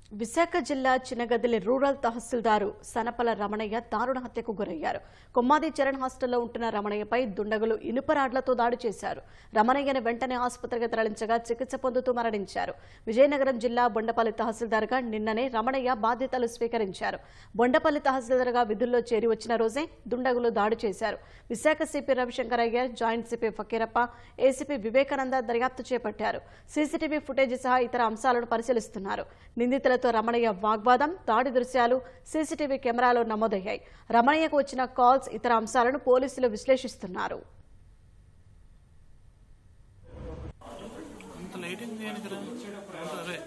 విశాఖ జిల్లా చినగదిలి రూరల్ తహసీల్దారు సనపల రమణయ్య దారుణ హత్యకు గురయ్యారు కొమ్మాది చరణ్ హాస్టల్లో ఉంటున్న రమణయ్యపై దుండగులు ఇనుపరాడ్లతో దాడి చేశారు రమణయ్యను వెంటనే ఆసుపత్రికి తరలించగా చికిత్స పొందుతూ మరణించారు విజయనగరం జిల్లా బొండపల్లి తహసీల్దార్గా నిన్ననే రమణయ్య బాధ్యతలు స్వీకరించారు బొండపల్లి తహసీల్దార్గా విధుల్లో చేరి వచ్చిన రోజే దుండగులు దాడి చేశారు Visakha CP Ravishankar Iyer joint CP Fakirappa ACP Vivekananda దర్యాప్తు చేపట్టారు సీసీటీవీ ఫుటేజ్ సహా ఇతర అంశాలను పరిశీలిస్తున్నారు నిందితులతో రమణయ్య వాగ్వాదం దాడి దృశ్యాలు సీసీటీవీ కెమెరాలో నమోదయ్యాయి రమణయ్యకు వచ్చిన కాల్స్ ఇతర అంశాలను పోలీసులు విశ్లేషిస్తున్నారు అంత లైటింగ్ దేనికి రా? అరే